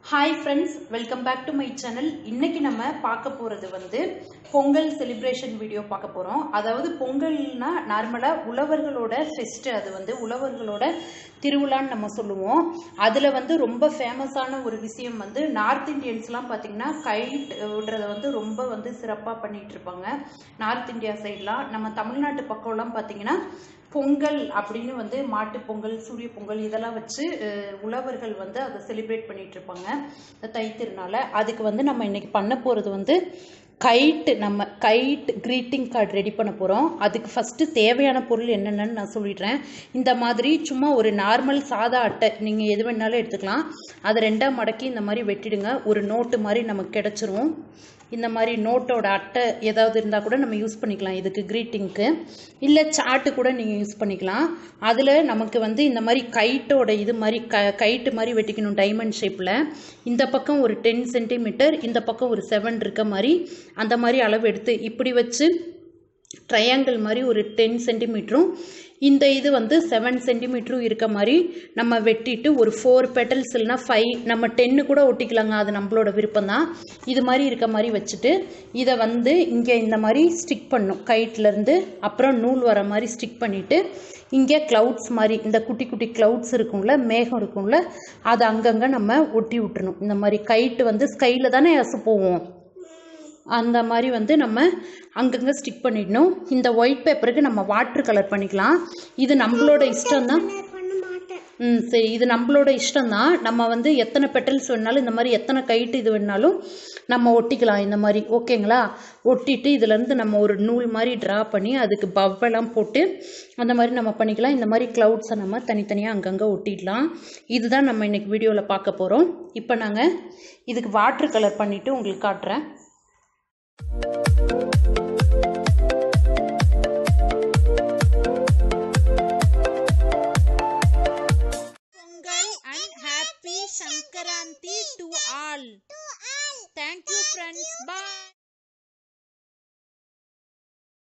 Hi friends welcome back to my channel இன்னைக்கு நம்ம பார்க்க போகிறது வந்து பொங்கல் செலிப்ரேஷன் வீடியோ பார்க்க போகிறோம் அதாவது பொங்கல்னா நார்மலாக உழவர்களோட ஃபெஸ்ட்டு அது வந்து உழவர்களோட திருவிழான்னு நம்ம சொல்லுவோம் அதில் வந்து ரொம்ப ஃபேமஸான ஒரு விஷயம் வந்து நார்த் இந்தியன்ஸ்லாம் பார்த்திங்கன்னா கைட் விடுறத வந்து ரொம்ப வந்து சிறப்பாக பண்ணிகிட்டு இருப்பாங்க நார்த் இந்தியா சைட்லாம் நம்ம தமிழ்நாட்டு பக்கம்லாம் பார்த்திங்கன்னா பொங்கல் அப்படின்னு வந்து மாட்டு பொங்கல் சூரிய பொங்கல் இதெல்லாம் வச்சு அஹ், உழவர்கள் வந்து அதை செலிப்ரேட் பண்ணிட்டு இருப்பாங்க இந்த தைத்திருநாள அதுக்கு வந்து நம்ம இன்னைக்கு பண்ண போகிறது வந்து கைட்டு நம்ம கைட் greeting கார்டு ரெடி பண்ண போகிறோம் அதுக்கு ஃபஸ்ட்டு தேவையான பொருள் என்னென்னு நான் சொல்லிடுறேன் இந்த மாதிரி சும்மா ஒரு நார்மல் சாதா அட்டை நீங்கள் எது வேணாலும் எடுத்துக்கலாம் அதை ரெண்டாக மடக்கி இந்த மாதிரி வெட்டிடுங்க ஒரு நோட்டு மாதிரி நமக்கு கிடச்சிரும் இந்த மாதிரி நோட்டோட அட்டை ஏதாவது இருந்தால் கூட நம்ம யூஸ் பண்ணிக்கலாம் இதுக்கு க்ரீட்டிங்க்கு இல்லை சார்ட்டு கூட நீங்கள் யூஸ் பண்ணிக்கலாம் அதில் நமக்கு வந்து இந்த மாதிரி கைட்டோட இது மாதிரி க கைட்டு மாதிரி வெட்டிக்கணும் டைமண்ட் ஷேப்பில் இந்த பக்கம் ஒரு டென் சென்டிமீட்டர் இந்த பக்கம் ஒரு செவன் இருக்க மாதிரி அந்த மாதிரி அளவு எடுத்து இப்படி வச்சு ட்ரையாங்கிள் மாதிரி ஒரு டென் சென்டிமீட்டரும் இந்த இது வந்து செவன் சென்டிமீட்டரும் இருக்க மாதிரி நம்ம வெட்டிட்டு ஒரு ஃபோர் பெட்டல்ஸ் இல்லைனா ஃபைவ் நம்ம டென்னு கூட ஒட்டிக்கலாங்க அது நம்மளோட விருப்பம் தான் இது மாதிரி இருக்க மாதிரி வச்சுட்டு இதை வந்து இங்கே இந்த மாதிரி ஸ்டிக் பண்ணும் கைட்லேருந்து அப்புறம் நூல் வர மாதிரி ஸ்டிக் பண்ணிவிட்டு இங்கே க்ளவுட்ஸ் மாதிரி இந்த குட்டி குட்டி க்ளவுட்ஸ் இருக்கும்ல மேகம் இருக்கும்ல அதை அங்கங்கே நம்ம ஒட்டி விட்டுறணும் இந்த மாதிரி கைட்டு வந்து ஸ்கையில் தானே அசு போவோம் அந்த மாதிரி வந்து நம்ம அங்கங்கே ஸ்டிக் பண்ணிடணும் இந்த ஒயிட் பேப்பருக்கு நம்ம வாட்டர் கலர் பண்ணிக்கலாம் இது நம்மளோட இஷ்டம் தான் ம் சரி இது நம்மளோட இஷ்டம் தான் நம்ம வந்து எத்தனை பெட்டல்ஸ் வேணாலும் இந்த மாதிரி எத்தனை கைட்டு இது வேணாலும் நம்ம ஒட்டிக்கலாம் இந்த மாதிரி ஓகேங்களா ஒட்டிட்டு இதுலேருந்து நம்ம ஒரு நூல் மாதிரி ட்ரா பண்ணி அதுக்கு பவ்வெல்லாம் போட்டு அந்த மாதிரி நம்ம பண்ணிக்கலாம் இந்த மாதிரி க்ளவுட்ஸை நம்ம தனித்தனியாக அங்கங்கே ஒட்டிடலாம் இதுதான் நம்ம இன்னைக்கு வீடியோவில் பார்க்க போகிறோம் இப்போ நாங்கள் இதுக்கு வாட்டர் கலர் பண்ணிவிட்டு உங்களுக்கு காட்டுறேன் Pongal and happy Sankaranti to all. Thank you friends. Bye.